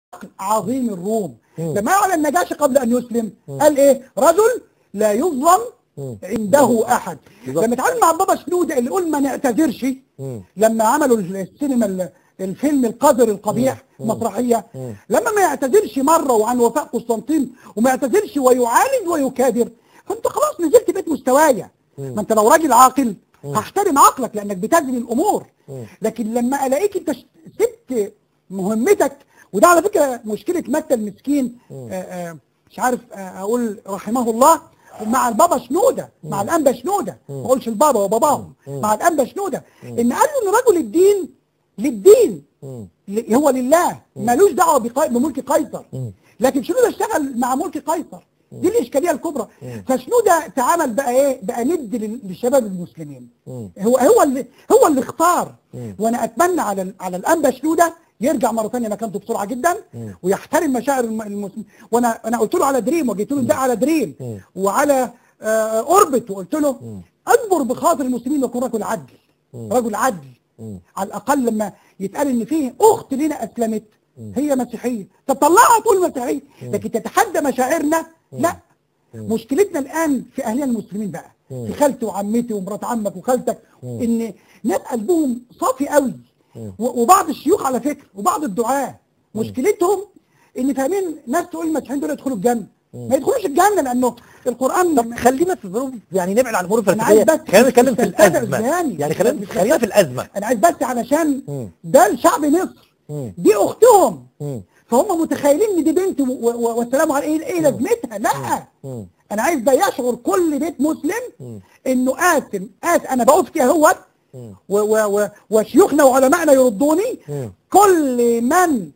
عظيم الروم مم. لما على النجاشي قبل ان يسلم قال ايه رجل لا يظلم مم. عنده احد بالظبط. لما اتعامل مع بابا شنودة اللي يقول ما نعتذرش مم. لما عملوا السينما ال- الفيلم القذر القبيح مسرحية مم. لما ما يعتذرش مرة وعن وفاء قسطنطين وما يعتذرش ويعالج ويكابر فانت خلاص نزلت بيت مستوايا ما انت لو راجل عاقل هحترم عقلك لانك بتجري الامور مم. لكن لما الاقيك انت ش- سبت مهمتك وده على فكره مشكله متى المسكين آه، آه، مش عارف آه، اقول رحمه الله مع البابا شنوده مع الانبا شنوده ما اقولش البابا وباباهم مع الانبا شنوده ان قالوا ان رجل الدين للدين مم. ل- هو لله ملوش دعوه بقي- بملك قيصر مم. لكن شنوده اشتغل مع ملك قيصر دي الاشكاليه الكبرى فشنوده تعامل بقى ايه بقى ند لل- للشباب المسلمين مم. هو هو اللي هو اللي اختار مم. وانا اتمنى على ال- على الانبا شنوده يرجع مره ثانيه مكانته بسرعه جدا مم. ويحترم مشاعر الم- المسلمين وانا انا قلت له على دريم وجيت له ده على دريم مم. وعلى آه، اوربت وقلت له اجبر بخاطر المسلمين وكن رجل عدل رجل عدل مم. على الاقل لما يتقال ان فيه اخت لنا اسلمت هي مسيحيه طب طلعها تقول مسيحيه لكن تتحدى مشاعرنا لا مشكلتنا الان في اهلنا المسلمين بقى في خالتي وعمتي ومرات عمك وخالتك ان ناس قلبهم صافي قوي و- وبعض الشيوخ على فكره وبعض الدعاه مشكلتهم ان فاهمين ناس تقول المسيحيين دول يدخلوا الجنه ما يدخلوش الجنه لانه القران طب خلينا في الظروف يعني نبعد عن الظروف أنا عايز الفلسفيه بس خلينا نتكلم في تستاذن الازمه يعني. يعني خلينا خلينا في الازمه انا عايز بس علشان مم. ده الشعب مصر مم. دي اختهم مم. فهم متخيلين ان دي بنت و- و- والسلام على ايه ايه لازمتها لا مم. انا عايز ده يشعر كل بيت مسلم انه آثم آثم انا بفتي اهوت و- و- و- وشيوخنا وعلمائنا يردوني مم. كل من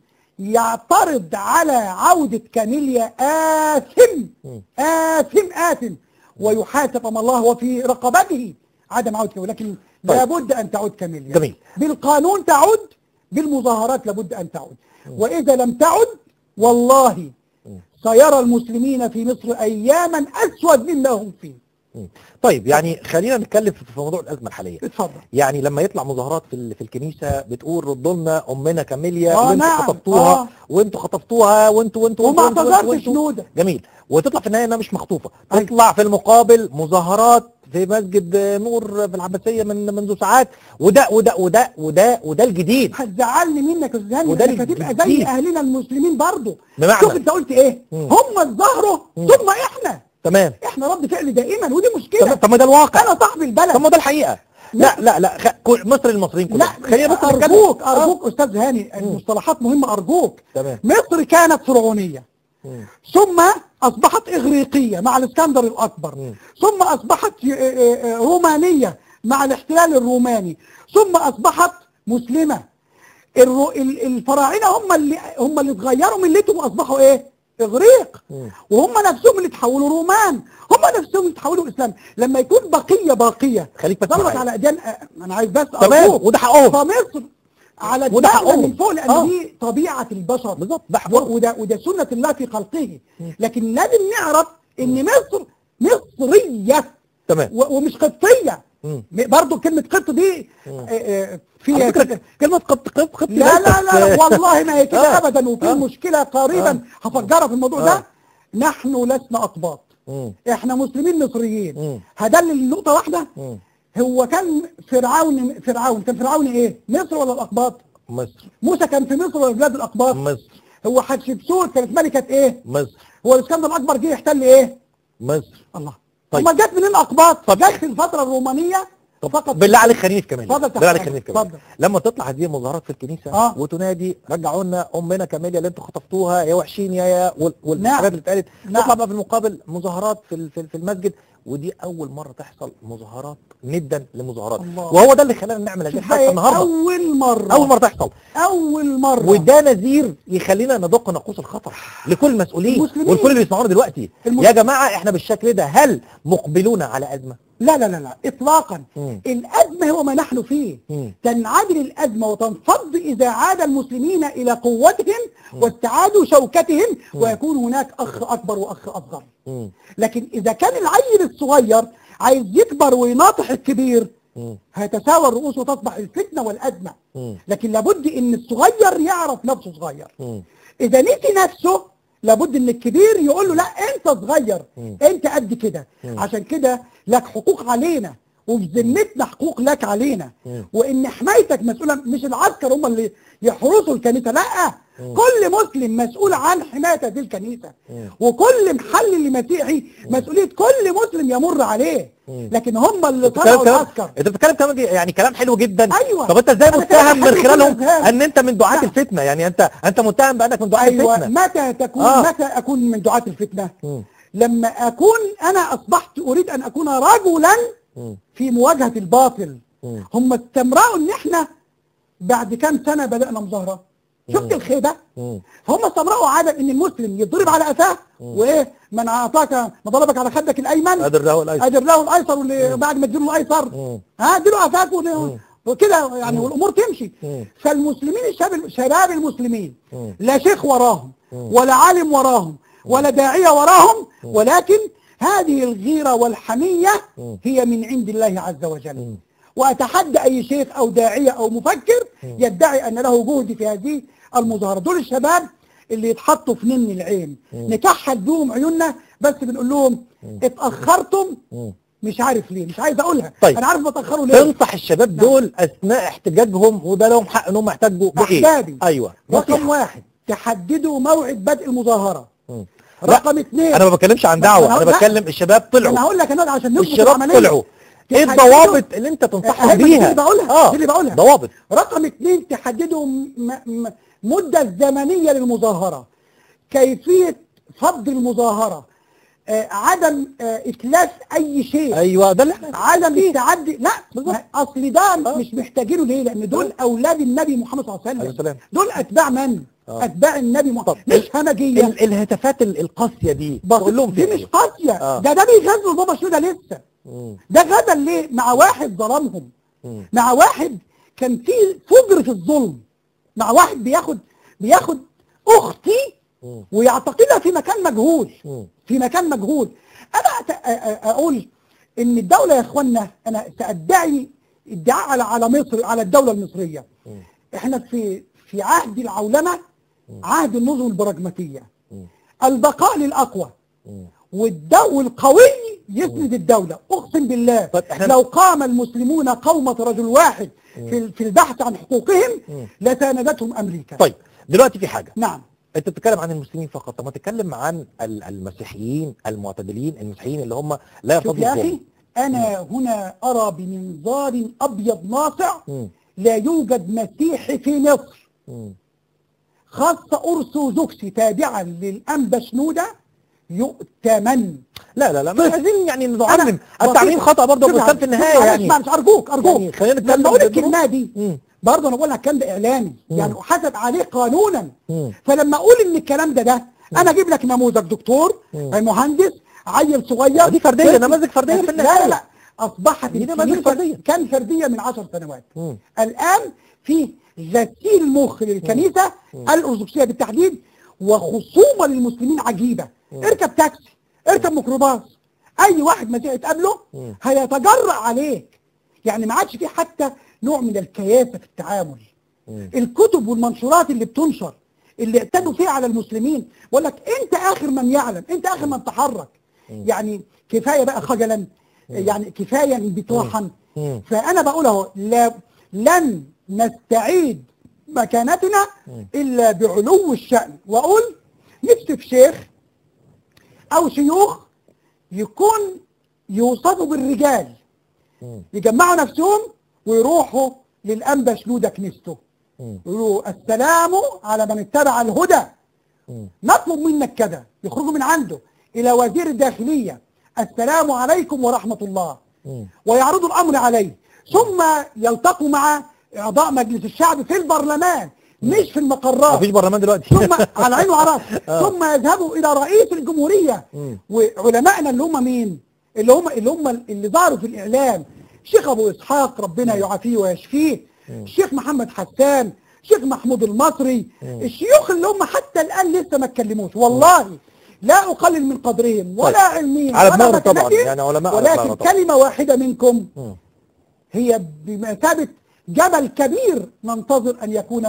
يعترض على عودة كاميليا آثم آثم آثم ويحاسب أمام الله وفي رقبته عدم عودة كاميليا لكن طيب. لابد أن تعود كاميليا جميل. بالقانون تعود بالمظاهرات لابد أن تعود وإذا لم تعد والله سيرى المسلمين في مصر أياما أسود مما هم فيه مم. طيب يعني خلينا نتكلم في في موضوع الازمه الحاليه اتفضل يعني لما يطلع مظاهرات في ال- في الكنيسه بتقول ردوا لنا امنا كاميليا آه وانتوا نعم، خطفتوها آه. وانتوا خطفتوها وانتوا وانتوا وما وانتوا- وانتوا- اعتذرتش وانتوا- نودة. جميل وتطلع في النهايه انها مش مخطوفه أيوة. تطلع في المقابل مظاهرات في مسجد نور في العباسيه من منذ ساعات وده وده وده وده وده الجديد هتزعلني منك يا استاذ هاني وده انك هتبقى زي الجديد. اهلنا المسلمين برضه بمعنى؟ شوف انت قلت ايه مم. هم الظهر ثم احنا تمام احنا رد فعل دائما ودي طب مشكله طب ما ده الواقع انا صاحب البلد طب ما ده الحقيقه لا لا لا خ... كل- مصر المصريين لا كلهم خلينا بس نتكلم. ارجوك آه. ارجوك استاذ هاني المصطلحات مهمه ارجوك تمام. مصر كانت فرعونيه مم. ثم اصبحت اغريقيه مع الاسكندر الاكبر مم. ثم اصبحت ي- آه، آه، رومانيه مع الاحتلال الروماني ثم اصبحت مسلمه الرو... ال- الفراعنه هم اللي هم اللي اتغيروا ملتهم واصبحوا ايه اغريق مم. وهم نفسهم اللي تحولوا رومان هم نفسهم اللي تحولوا اسلام لما يكون بقيه باقيه خليك بس ضلت معايا. على اديان آه، انا عايز بس تمام، أرجوك. وده حقهم. فمصر على وده دماغنا حقهم. من فوق لان آه. دي طبيعه البشر بالظبط، ده حقهم. و- وده وده سنه الله في خلقه لكن لازم نعرف ان مصر مصريه تمام و- ومش قبطيه مم. م- برضو كلمه قبط دي آه، آه، على فيها فكره كده- كلمه قط قط قط لا لا لا والله ما هي كده آه. ابدا وفي آه. مشكله قريبا هفجرها في الموضوع آه. ده نحن لسنا اقباط مم. احنا مسلمين مصريين مم. هدلل نقطه واحده مم. هو كان فرعون فرعون كان فرعون ايه مصر ولا الاقباط مصر موسى كان في مصر ولا بلاد الاقباط مصر هو حتشبسوت كانت ملكه ايه مصر هو الاسكندر الاكبر جه يحتل ايه مصر الله طيب. طيب. جت منين الاقباط جت في الفتره الرومانيه فقط بالله عليك خليني في كمال اتفضل بالله عليك تحت خليني في أمرك. كمال اتفضل. لما تطلع هذه المظاهرات في الكنيسه آه. وتنادي رجعوا لنا امنا كاميليا اللي انتوا خطفتوها يا وحشين يا يا وال- والحاجات نعم. اللي اتقالت نعم. تطلع بقى في المقابل مظاهرات في ال- في ال- في المسجد ودي اول مره تحصل مظاهرات ندا لمظاهرات الله. وهو ده اللي خلانا نعمل هذه شوف الحلقه بقى النهارده اول مره اول مره تحصل اول مره وده نذير يخلينا ندق ناقوس الخطر لكل المسؤولين المسلمين. والكل اللي بيسمعونا دلوقتي المس- يا جماعه احنا بالشكل ده هل مقبلون على ازمه لا لا لا لا اطلاقا مم. الازمه هو ما نحن فيه مم. تنعدل الازمه وتنفض اذا عاد المسلمين الى قوتهم واستعادوا شوكتهم ويكون هناك اخ اكبر واخ اصغر مم. لكن اذا كان العيل الصغير عايز يكبر ويناطح الكبير مم. هيتساوى الرؤوس وتصبح الفتنه والازمه مم. لكن لابد ان الصغير يعرف نفسه صغير مم. اذا نسي نفسه لابد ان الكبير يقول له لا انت صغير مم. انت قد كده مم. عشان كده لك حقوق علينا وفي ذمتنا حقوق لك علينا مم. وان حمايتك مسؤوله مش العسكر هم اللي يحرسوا الكنيسه لا مم. كل مسلم مسؤول عن حمايه هذه الكنيسه مم. وكل محل لمسيحي مسؤوليه كل مسلم يمر عليه مم. لكن هم اللي بتتكلم طلعوا كلام العسكر انت بتتكلم كلام يعني كلام حلو جدا أيوة. طب انت ازاي أنا متهم كلام من حلو خلالهم جداً. ان انت من دعاة لا. الفتنه يعني انت انت متهم بانك من دعاة ايوه الفتنه متى تكون آه. متى اكون من دعاة الفتنه مم. لما اكون انا اصبحت اريد ان اكون رجلا مم. في مواجهه الباطل مم. هم استمرأوا ان احنا بعد كام سنه بدانا مظاهره شفت مم. الخيبه مم. هم استمرأوا عاده ان المسلم يضرب على قفاه وايه من اعطاك ما ضربك على خدك الايمن قادر له الايسر ادر له الايسر واللي بعد ما تديله الايسر مم. ها اديله قفاك ون- وكده يعني والامور تمشي مم. فالمسلمين الشباب شباب المسلمين مم. لا شيخ وراهم مم. ولا عالم وراهم ولا داعيه وراهم ولكن هذه الغيره والحميه مم. هي من عند الله عز وجل مم. واتحدى اي شيخ او داعيه او مفكر يدعي ان له جهد في هذه المظاهره دول الشباب اللي يتحطوا في نن العين نكحل بيهم عيوننا بس بنقول لهم اتاخرتم مم. مش عارف ليه مش عايز اقولها طيب. انا عارف بتاخروا ليه تنصح الشباب دول اثناء احتجاجهم وده لهم حق ان هم يحتاجوا بايه؟ احبابي ايوه رقم نصيحة. واحد تحددوا موعد بدء المظاهره مم. رقم اثنين انا ما بتكلمش عن ما دعوه أنا انا هقول- بتكلم الشباب انا طلعوا هقول لك انا عشان نظبط الشباب العمليه طلعوا ايه تحددوا- الضوابط اللي انت تنصحهم أيوة، دي بيها؟ اللي بقولها اه دي اللي بقولها ضوابط رقم اثنين تحددوا م- م- مدة زمنية للمظاهرة كيفية فض المظاهرة آه عدم آه إتلاف أي شيء ايوه ده اللي احنا عدم التعدي لا بالظبط. ما- اصل ده آه. مش محتاجينه ليه لان دول اولاد النبي محمد صلى الله عليه عليه وسلم السلام. دول اتباع من آه. اتباع النبي محمد طب مش همجيه ال- الهتافات ال- القاسيه دي بس تقول لهم دي فيها مش ايه؟ قاسيه آه. ده ده بيغزوا بابا شنودة لسه مم. ده غدا ليه مع واحد ظلمهم مم. مع واحد كان في فجر في الظلم مع واحد بياخد بياخد اختي مم. ويعتقدها في مكان مجهول مم. في مكان مجهول انا أت- أ- أ- اقول ان الدوله يا اخوانا انا سادعي ادعاء على على مصر على الدوله المصريه مم. احنا في في عهد العولمه عهد النظم البراجماتيه مم. البقاء للاقوى مم. والدو القوي يسند الدولة أقسم بالله طيب إحنا- لو قام المسلمون قومة رجل واحد في في البحث عن حقوقهم مم. لساندتهم أمريكا طيب دلوقتي في حاجه نعم انت بتتكلم عن المسلمين فقط طب ما تتكلم عن ال- المسيحيين المعتدلين المسيحيين اللي هم لا شوف يرتضوا يا أخي الظلم أنا هنا أرى بمنظار أبيض ناصع مم. لا يوجد مسيحي في مصر مم. خاصة أرثوذكسي تابعا للأنبا شنودة يؤتمن لا لا لا مش طيب. عايزين يعني أنا نعلم التعليم بسيط. خطا برضه شوف بس يا في عم، النهايه شوف يعني معلش أرجوك أرجوك يعني خلينا نتكلم لما أقول بالظروف. الكلمة دي مم. برضه انا بقول لك الكلام ده اعلامي يعني احاسب عليه قانونا مم. فلما اقول ان الكلام ده ده انا اجيب لك نموذج دكتور مم. مهندس عيل صغير دي فردية، نماذج فردية في لا النهاية. لا لا اصبحت دي نماذج الكنيسة فردية. كان فرديه من 10 سنوات مم. الان في غسيل مخ للكنيسه الارثوذكسيه بالتحديد وخصومه للمسلمين عجيبه اركب تاكسي اركب ميكروباص اي واحد مسيحي تقابله مم. هيتجرأ عليك يعني ما عادش في حتى نوع من الكياسه في التعامل مم. الكتب والمنشورات اللي بتنشر اللي اعتدوا فيها على المسلمين بقول لك انت اخر من يعلم انت اخر من تحرك يعني كفايه بقى خجلا يعني كفايه بطوحا مم. فانا بقول اهو لا لن نستعيد مكانتنا الا بعلو الشان واقول نفسي في شيخ او شيوخ يكون يوصفوا بالرجال مم. يجمعوا نفسهم ويروحوا للأنبا شنودة كنيسته مم. يقولوا السلام على من اتبع الهدى مم. نطلب منك كذا يخرجوا من عنده إلى وزير الداخلية السلام عليكم ورحمة الله مم. ويعرضوا الأمر عليه ثم يلتقوا مع أعضاء مجلس الشعب في البرلمان مش في المقرات مفيش برلمان دلوقتي ثم على عين وعلى راسه آه. ثم يذهبوا الى رئيس الجمهوريه مم. وعلمائنا اللي هم مين؟ اللي هم اللي هم اللي ظهروا في الاعلام شيخ ابو اسحاق ربنا يعافيه ويشفيه الشيخ محمد حسان الشيخ محمود المصري الشيوخ اللي هم حتى الان لسه ما اتكلموش والله لا اقلل من قدرهم ولا طيب. علمهم على ولا دماغنا طبعا، مكانتهم، يعني علماء على ولكن دماغنا طبعا. كلمه واحده منكم مم. هي بمثابة جبل كبير ننتظر أن يكون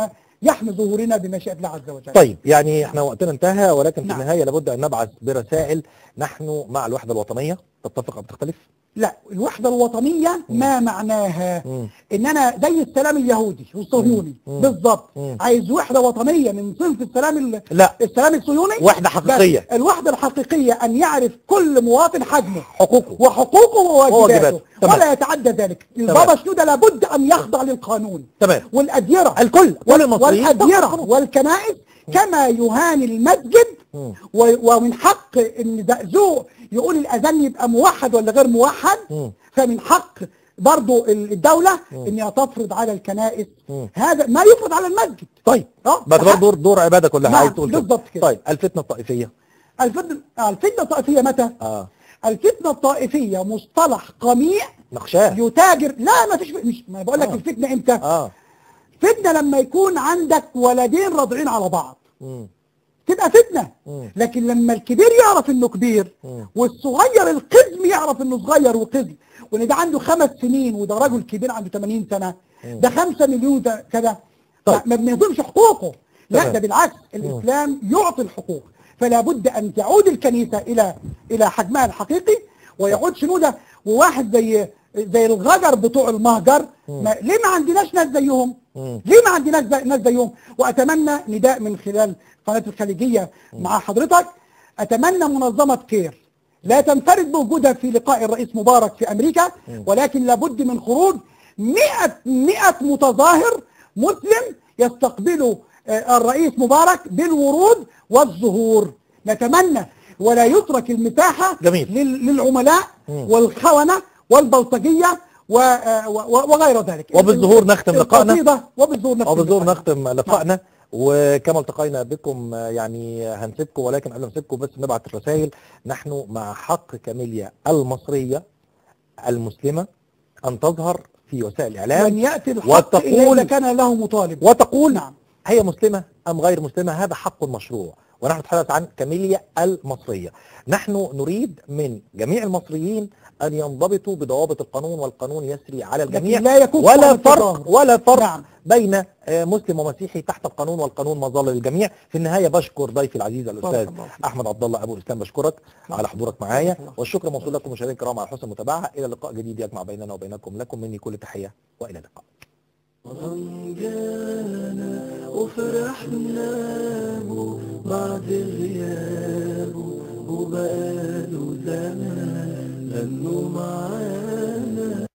يحمي ظهورنا بمشيئة الله عز وجل طيب يعني احنا وقتنا انتهى ولكن في نعم. النهايه لابد ان نبعث برسائل نحن مع الوحده الوطنيه تتفق ام تختلف؟ لا الوحدة الوطنية ما معناها مم. ان انا زي السلام اليهودي والصهيوني مم. بالظبط مم. عايز وحدة وطنية من صنف السلام ال- لا السلام الصهيوني وحده حقيقيه بس الوحدة الحقيقية ان يعرف كل مواطن حجمه حقوقه وحقوقه وواجباته. وواجباته تمام. ولا يتعدى ذلك البابا شنودة لابد ان يخضع للقانون تمام والأديرة الكل كل المصريين والأديرة والكنائس كما يهان المسجد مم. و- ومن حق ان زقزوق يقول الاذان يبقى موحد ولا غير موحد مم. فمن حق برضو ال- الدولة انها تفرض على الكنائس مم. هذا ما يفرض على المسجد طيب اه باعتبار دور دور عباده كلها نعم، عايز تقول كده. بالضبط كده. طيب الفتنه الطائفيه الفتنة آه، الفتنة الطائفية متى؟ اه الفتنة الطائفية مصطلح قميع نخشاه يتاجر لا ما فيش مش ما بقول لك آه. الفتنة امتى؟ اه فتنة لما يكون عندك ولدين راضعين على بعض مم. تبقى فتنة مم. لكن لما الكبير يعرف انه كبير مم. والصغير القزم يعرف انه صغير وقزم وان ده عنده خمس سنين وده راجل كبير عنده 80 سنة ده خمسة مليون ده كذا طيب. ما- ما بنهضمش حقوقه لا تمام. ده بالعكس الاسلام يعطي الحقوق فلا بد ان تعود الكنيسة الى الى حجمها الحقيقي ويعود شنو ده وواحد زي زي الغجر بتوع المهجر ما ليه ما عندناش ناس زيهم مم. ليه ما عندناش زي- ناس زيهم واتمنى نداء من خلال قناه الخليجيه مع حضرتك اتمنى منظمه كير لا تنفرد بوجودها في لقاء الرئيس مبارك في امريكا ولكن لابد من خروج 100 100 متظاهر مسلم يستقبلوا آه، الرئيس مبارك بالورود والزهور نتمنى ولا يترك المساحه جميل. لل- للعملاء مم. والخونه والبلطجيه و- آه، و- وغير ذلك وبالظهور نختم لقائنا. القصيدة وبالظهور نختم وبالظهور لقائنا. نختم لقائنا وكما التقينا بكم آه، يعني هنسيبكم ولكن قبل ما نسيبكم بس نبعت الرسائل نحن مع حق كاميليا المصريه المسلمه ان تظهر في وسائل لن الاعلام يأتي الحق وتقول- إلا إذا كان له مطالب وتقول نعم. هي مسلمة أم غير مسلمة هذا حق مشروع ونحن نتحدث عن كاميليا المصرية نحن نريد من جميع المصريين أن ينضبطوا بضوابط القانون والقانون يسري على الجميع لا يكف ولا عن فرق التظاهر. ولا فرق نعم. بين آه، مسلم ومسيحي تحت القانون والقانون مظل للجميع في النهاية بشكر ضيفي العزيز الأستاذ بارك الله فيك. أحمد عبد الله أبو الإسلام بشكرك على حضورك معايا بارك الله فيك. والشكر موصول لكم مشاهدينا الكرام على حسن المتابعة إلى لقاء جديد يجمع بيننا وبينكم لكم مني كل تحية وإلى اللقاء جانا وفرحنا بو بعد غيابه وبقاله زمان لأنه معانا